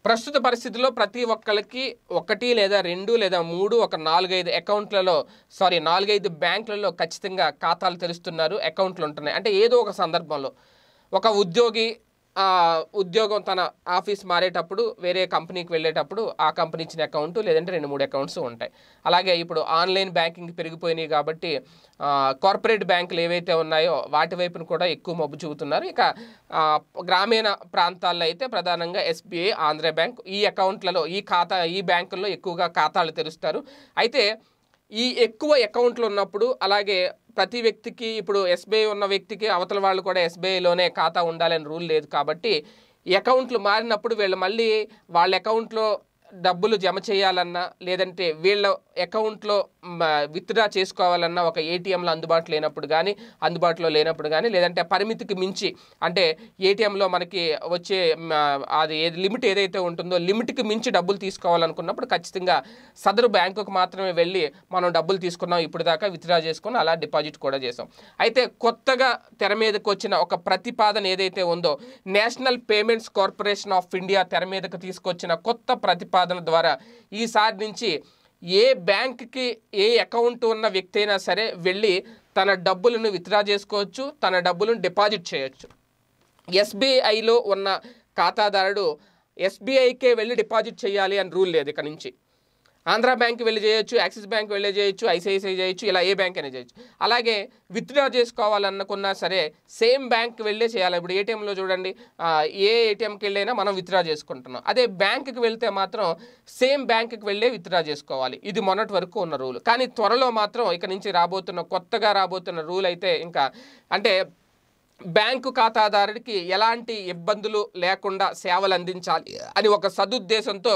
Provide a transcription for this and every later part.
ప్రస్తుత పరిస్థితిలో ప్రతి ఒక్కరికి ఒకటి లేదా రెండు లేదా మూడు ఒక నాలుగైదు అకౌంట్లలో సారీ నాలుగైదు బ్యాంకులలో ఖచ్చితంగా ఖాతాలు తెరుస్తున్నారు అకౌంట్లు ఉంటున్నాయి అంటే ఏదో ఒక సందర్భంలో ఒక ఉద్యోగి ఆ, ఉద్యోగం తన ఆఫీస్ మారేటప్పుడు వేరే కంపెనీకి వెళ్ళేటప్పుడు ఆ కంపెనీ ఇచ్చిన అకౌంట్ లేదంటే రెండు మూడు అకౌంట్స్ ఉంటాయి అలాగే ఇప్పుడు ఆన్లైన్ బ్యాంకింగ్ పెరిగిపోయినాయి కాబట్టి ఆ, కార్పొరేట్ బ్యాంకులు ఏవైతే ఉన్నాయో వాటి వైపున కూడా ఎక్కువ మొగ్గు చూపుతున్నారు ఇక ఆ, గ్రామీణ ప్రాంతాల్లో అయితే ప్రధానంగా ఎస్బీఐ ఆంధ్ర బ్యాంక్ ఈ అకౌంట్లలో ఈ ఖాతా ఈ బ్యాంకుల్లో ఎక్కువగా ఖాతాలు తెరుస్తారు అయితే ఈ ఎక్కువ అకౌంట్లు ఉన్నప్పుడు అలాగే ప్రతి వ్యక్తికి ఇప్పుడు ఎస్బీఐ ఉన్న వ్యక్తికి అవతల వాళ్ళు కూడా ఎస్బీఐలోనే ఖాతా ఉండాలని రూల్ లేదు కాబట్టి ఈ అకౌంట్లు మారినప్పుడు వీళ్ళు మళ్ళీ వాళ్ళ అకౌంట్లో డబ్బులు జమ చేయాలన్నా లేదంటే వీళ్ళ అకౌంట్లో విత్డ్రా చేసుకోవాలన్నా ఒక ఏటీఎంలో అందుబాటులో లేనప్పుడు కానీ అందుబాటులో లేనప్పుడు కానీ లేదంటే పరిమితికి మించి అంటే ఏటీఎంలో మనకి వచ్చే మ, అది ఏది లిమిట్ ఏదైతే ఉంటుందో లిమిట్కి మించి డబ్బులు తీసుకోవాలనుకున్నప్పుడు ఖచ్చితంగా సదరు బ్యాంకుకు మాత్రమే వెళ్ళి మనం డబ్బులు తీసుకున్నాం ఇప్పుడు దాకా విత్డ్రా చేసుకుని అలా డిపాజిట్ కూడా చేసాం అయితే కొత్తగా తెర మీదకి వచ్చిన ఒక ప్రతిపాదన ఏదైతే ఉందో National Payments Corporation of India తెర మీదకు తీసుకొచ్చిన కొత్త ప్రతిపాదన ద్వారా ఈసారి నుంచి ఏ బ్యాంక్కి ఏ అకౌంట్ ఉన్న వ్యక్తి అయినా సరే వెళ్ళి తన డబ్బులను విత్డ్రా చేసుకోవచ్చు తన డబ్బులను డిపాజిట్ చేయొచ్చు ఎస్బీఐలో ఉన్న ఖాతాదారుడు ఎస్బీఐకే వెళ్ళి డిపాజిట్ చేయాలి అని రూల్ లేదు ఇక నుంచి ఆంధ్ర బ్యాంక్ వెళ్ళి చేయొచ్చు యాక్సిస్ బ్యాంక్ వెళ్ళి చేయొచ్చు ఐసిఐసిఐ చేయొచ్చు ఇలా ఏ బ్యాంక్ అయినా చేయొచ్చు అలాగే విత్డ్రా చేసుకోవాలనుకున్నా సరే సేమ్ బ్యాంక్ వెళ్ళే చేయాలి ఇప్పుడు ఏటీఎంలో చూడండి ఆ, ఏ ఏటీఎంకి వెళ్ళైనా మనం విత్డ్రా చేసుకుంటున్నాం అదే బ్యాంకుకి వెళ్తే మాత్రం సేమ్ బ్యాంకుకి వెళ్ళే విత్డ్రా చేసుకోవాలి ఇది మొన్నటి వరకు ఉన్న రూల్ కానీ త్వరలో మాత్రం ఇక నుంచి రాబోతున్న కొత్తగా రాబోతున్న రూల్ అయితే ఇంకా అంటే బ్యాంకు ఖాతాదారుడికి ఎలాంటి ఇబ్బందులు లేకుండా సేవలు అందించాలి అని ఒక సదుద్దేశంతో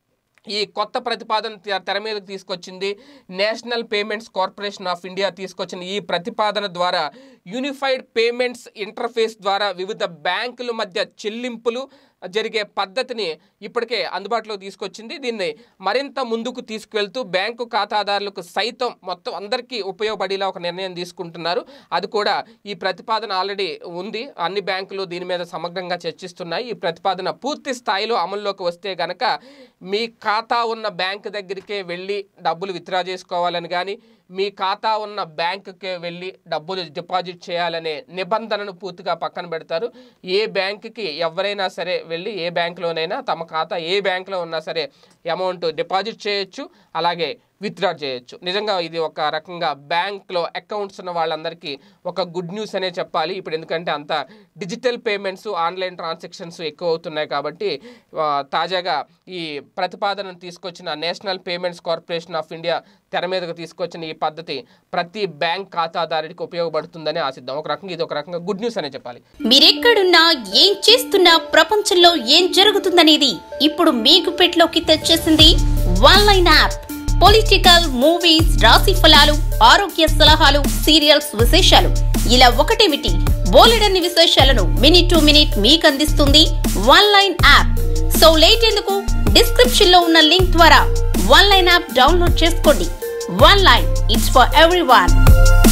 ఈ కొత్త ప్రతిపాదన తె- తెర మీదకి తీసుకొచ్చింది National Payments Corporation of India తీసుకొచ్చిన ఈ ప్రతిపాదన ద్వారా యూనిఫైడ్ పేమెంట్స్ ఇంటర్ఫేస్ ద్వారా వివిధ బ్యాంకుల మధ్య చెల్లింపులు జరిగే పద్ధతిని ఇప్పటికే అందుబాటులోకి తీసుకొచ్చింది దీన్ని మరింత ముందుకు తీసుకువెళ్తూ బ్యాంకు ఖాతాదారులకు సైతం మొత్తం అందరికీ ఉపయోగపడేలా ఒక నిర్ణయం తీసుకుంటున్నారు అది కూడా ఈ ప్రతిపాదన ఆల్రెడీ ఉంది అన్ని బ్యాంకులు దీని మీద సమగ్రంగా చర్చిస్తున్నాయి ఈ ప్రతిపాదన పూర్తి స్థాయిలో అమల్లోకి వస్తే గనక మీ ఖాతా ఉన్న బ్యాంక్ దగ్గరికే వెళ్ళి డబ్బులు విత్డ్రా చేసుకోవాలని కానీ మీ ఖాతా ఉన్న బ్యాంకుకే వెళ్ళి డబ్బులు డిపాజిట్ చేయాలనే నిబంధనను పూర్తిగా పక్కన పెడతారు ఏ బ్యాంకుకి ఎవరైనా సరే వెళ్ళి ఏ బ్యాంకులోనైనా తమ ఖాతా ఏ బ్యాంకులో ఉన్నా సరే అమౌంట్ డిపాజిట్ చేయొచ్చు అలాగే విత్డ్రా చేయొచ్చు నిజంగా ఇది ఒక రకంగా బ్యాంక్లో అకౌంట్స్ ఉన్న వాళ్ళందరికీ ఒక గుడ్ న్యూస్ అనే చెప్పాలి ఇప్పుడు ఎందుకంటే అంత డిజిటల్ పేమెంట్స్ ఆన్లైన్ ట్రాన్సాక్షన్స్ ఎక్కువ అవుతున్నాయి కాబట్టి ఆ, తాజాగా ఈ ప్రతిపాదనను తీసుకొచ్చిన National Payments Corporation of India తెర మీదకు తీసుకొచ్చిన ఈ పద్ధతి ప్రతి బ్యాంక్ ఖాతాదారుడికి ఉపయోగపడుతుందని ఆశిద్దాం ఒక రకంగా ఇది ఒక రకంగా గుడ్ న్యూస్ అనే చెప్పాలి మీరెక్కడున్నా ఏం చేస్తున్నా ప్రపంచంలో ఏం జరుగుతుందనేది ఇప్పుడు మీకు పెట్లోకి తెచ్చేసింది one line app political movies రాశి ఫలాలు ఆరోగ్య సలహాలు సీరియల్స్ విశేషాలు ఇలా ఒకటేమిటి బోలెడన్ని విశేషాలను మినిట్ టు మినిట్ మీకు అందిస్తుంది one line app so late ఎందుకు డిస్క్రిప్షన్ లో ఉన్న లింక్ ద్వారా వన్ లైన్ యాప్ డౌన్లోడ్ చేసుకోండి one line it's for every